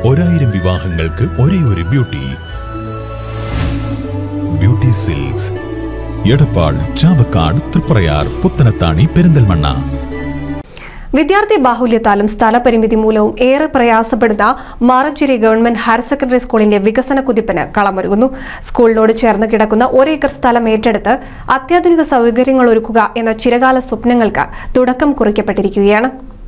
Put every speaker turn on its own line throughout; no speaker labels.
ഒരായിരം വിവാഹങ്ങൾക്ക് ഒരേ ഒരു beauty beauty silks Edappal Chavakkad Triprayar Puthanathani Perinthalmanna
വിദ്യാർത്ഥി ബാഹുല്യത്താലും സ്ഥലപരിമിതി മൂലവും ഏറെ പ്രയാസപ്പെടുന്ന മാറഞ്ചേരി ഗവൺമെന്റ് ഹയർ സെക്കൻഡറി സ്കൂളിന്റെ വികസന കുതിപ്പിന് കളമൊരുങ്ങുന്നു സ്കൂളിനോട് ചേർന്ന് കിടക്കുന്ന ഒരേക്കർ സ്ഥലം ഏറ്റെടുത്ത് അത്യാധുനിക സൗകര്യങ്ങൾ ഒരുക്കുക എന്ന ചിരകാല സ്വപ്നങ്ങൾക്ക് തുടക്കം കുറിക്കപ്പെട്ടിരിക്കുകയാണ്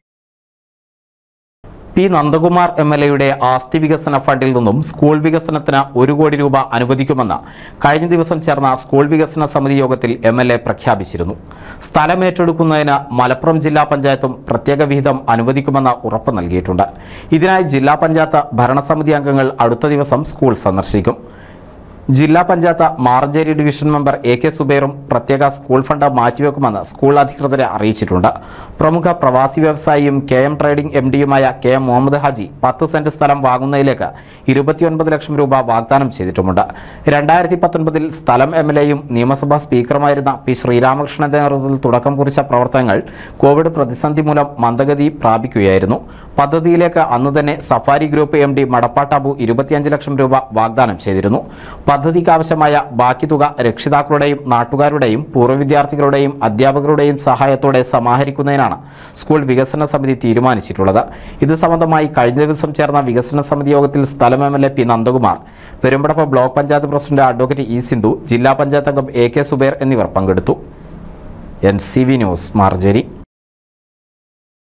പി നന്ദകുമാർ എം എൽ എയുടെ ആസ്തി വികസന ഫണ്ടിൽ നിന്നും സ്കൂൾ വികസനത്തിന് ഒരു കോടി രൂപ അനുവദിക്കുമെന്ന് കഴിഞ്ഞ ദിവസം ചേർന്ന സ്കൂൾ വികസന സമിതി യോഗത്തിൽ എം എൽ എ പ്രഖ്യാപിച്ചിരുന്നു സ്ഥലം ഏറ്റെടുക്കുന്നതിന് മലപ്പുറം ജില്ലാ പഞ്ചായത്തും പ്രത്യേക വിഹിതം അനുവദിക്കുമെന്ന് ഉറപ്പ് നൽകിയിട്ടുണ്ട് ഇതിനായി ജില്ലാ പഞ്ചായത്ത് ഭരണസമിതി അംഗങ്ങൾ അടുത്ത ദിവസം സ്കൂൾ സന്ദർശിക്കും ജില്ലാ panchayat Maranchery division member A K സുബൈറും പ്രത്യേക സ്കൂൾ ഫണ്ട് മാറ്റിവെക്കുമെന്ന് സ്കൂൾ അധികൃതരെ അറിയിച്ചിട്ടുണ്ട് പ്രമുഖ പ്രവാസി വ്യവസായിയും കെ എം ട്രേഡിംഗ് എം ഡിയുമായ കെ എം മുഹമ്മദ് ഹാജി പത്ത് സെന്റ് സ്ഥലം വാങ്ങുന്നതിലേക്ക് ഇരുപത്തിയൊൻപത് ലക്ഷം രൂപ വാഗ്ദാനം ചെയ്തിട്ടുമുണ്ട് രണ്ടായിരത്തി പത്തൊൻപതിൽ സ്ഥലം എം എൽ എയും നിയമസഭാ സ്പീക്കറുമായിരുന്ന പി ശ്രീരാമകൃഷ്ണന്റെ നേതൃത്വത്തിൽ തുടക്കം കുറിച്ച പ്രവർത്തനങ്ങൾ കോവിഡ് പ്രതിസന്ധി മൂലം മന്ദഗതി പ്രാപിക്കുകയായിരുന്നു പദ്ധതിയിലേക്ക് അന്ന് തന്നെ safari group M D Madappattabu ഇരുപത്തിയഞ്ച് ലക്ഷം രൂപ വാഗ്ദാനം ചെയ്തിരുന്നു പദ്ധതിക്ക് ആവശ്യമായ ബാക്കി തുക രക്ഷിതാക്കളുടെയും നാട്ടുകാരുടെയും പൂർവ്വ വിദ്യാർത്ഥികളുടെയും അധ്യാപകരുടെയും സഹായത്തോടെ സമാഹരിക്കുന്നതിനാണ് സ്കൂൾ വികസന സമിതി തീരുമാനിച്ചിട്ടുള്ളത് ഇത് സംബന്ധമായി കഴിഞ്ഞ ദിവസം ചേർന്ന വികസന സമിതി യോഗത്തിൽ സ്ഥലം M L A P Nandakumar Perumpadappu block panchayat president advocate E Sindhu ജില്ലാ പഞ്ചായത്ത് അംഗം എ കെ സുബേർ എന്നിവർ പങ്കെടുത്തു എൻ സി വി ന്യൂസ് മാർജരി